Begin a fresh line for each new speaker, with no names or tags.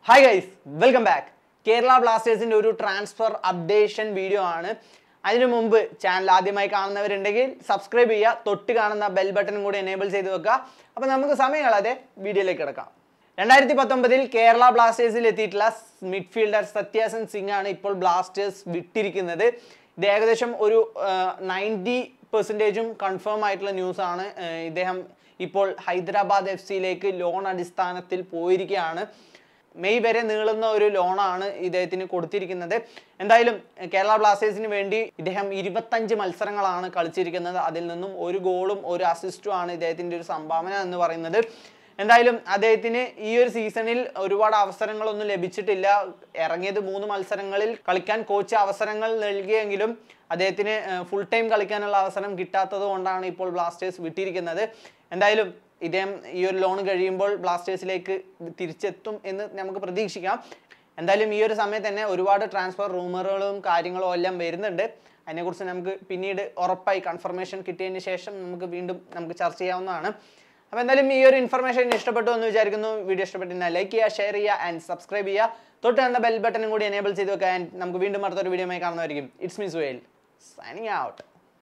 hi guys welcome back Kerala ബ്ലാസ്റ്റേഴ്സിന്റെ ഒരു transfer updation video ആണ് അതിനു മുമ്പ് ചാനൽ ആദ്യമായി കാണുന്നവരുണ്ടെങ്കിൽ സബ്സ്ക്രൈബ് ചെയ്യുക തൊട്ട് കാണുന്ന ബെൽ ബട്ടൺ കൂടി എനേബിൾ ചെയ്ത് വെക്കുക അപ്പോൾ നമുക്ക് സമയം കളയാതെ വീഡിയോയിലേക്ക് കിടക്കാം രണ്ടായിരത്തി പത്തൊമ്പതിൽ കേരള ബ്ലാസ്റ്റേഴ്സിൽ എത്തിയിട്ടുള്ള മിഡ്ഫീൽഡർ സത്യാസൻ സിംഗ് ആണ് ഇപ്പോൾ ബ്ലാസ്റ്റേഴ്സ് വിട്ടിരിക്കുന്നത് ഇത് ഏകദേശം ഒരു നയൻറ്റി പെർസെൻറ്റേജും കൺഫേം ആയിട്ടുള്ള ന്യൂസ് ആണ് ഏഹ് ഇദ്ദേഹം ഇപ്പോൾ ഹൈദരാബാദ് എഫ് സിയിലേക്ക് ലോൺ അടിസ്ഥാനത്തിൽ പോയിരിക്കുകയാണ് മെയ് വരെ നീളുന്ന ഒരു ലോണാണ് ഇദ്ദേഹത്തിന് കൊടുത്തിരിക്കുന്നത് എന്തായാലും കേരള ബ്ലാസ്റ്റേഴ്സിന് വേണ്ടി ഇദ്ദേഹം ഇരുപത്തഞ്ച് മത്സരങ്ങളാണ് കളിച്ചിരിക്കുന്നത് അതിൽ നിന്നും ഒരു ഗോളും ഒരു അസിസ്റ്റും ആണ് ഇദ്ദേഹത്തിൻ്റെ ഒരു സംഭാവന എന്ന് പറയുന്നത് എന്തായാലും അദ്ദേഹത്തിന് ഈ ഒരു സീസണിൽ ഒരുപാട് അവസരങ്ങളൊന്നും ലഭിച്ചിട്ടില്ല ഇറങ്ങിയത് മൂന്ന് മത്സരങ്ങളിൽ കളിക്കാൻ കോച്ച് അവസരങ്ങൾ നൽകിയെങ്കിലും അദ്ദേഹത്തിന് ഫുൾ ടൈം കളിക്കാനുള്ള അവസരം കിട്ടാത്തത് കൊണ്ടാണ് ഇപ്പോൾ ബ്ലാസ്റ്റേഴ്സ് വിട്ടിരിക്കുന്നത് എന്തായാലും ഇദ്ദേഹം ഈ ഒരു ലോൺ കഴിയുമ്പോൾ ബ്ലാസ്റ്റേഴ്സിലേക്ക് തിരിച്ചെത്തും എന്ന് നമുക്ക് പ്രതീക്ഷിക്കാം എന്തായാലും ഈ ഒരു സമയത്ത് തന്നെ ഒരുപാട് ട്രാൻസ്ഫർ റൂമറുകളും കാര്യങ്ങളും എല്ലാം വരുന്നുണ്ട് അതിനെക്കുറിച്ച് നമുക്ക് പിന്നീട് ഉറപ്പായി കൺഫർമേഷൻ കിട്ടിയതിന് ശേഷം നമുക്ക് വീണ്ടും നമുക്ക് ചർച്ച ചെയ്യാവുന്നതാണ് അപ്പോൾ എന്തായാലും ഈ ഒരു ഇൻഫർമേഷൻ ഇഷ്ടപ്പെട്ടു എന്ന് വിചാരിക്കുന്നു വീഡിയോ ഇഷ്ടപ്പെട്ടിരുന്നാൽ ലൈക്ക് ചെയ്യുക ഷെയർ ചെയ്യുക ആൻഡ് സബ്സ്ക്രൈബ് ചെയ്യുക തൊട്ട് കണ്ട ബെൽ ബട്ടണും കൂടി എനേബിൾ ചെയ്ത് വെക്കുക ആൻഡ് നമുക്ക് വീണ്ടും അടുത്തൊരു വീഡിയോ കാണുന്നതായിരിക്കും it's me Suvel signing out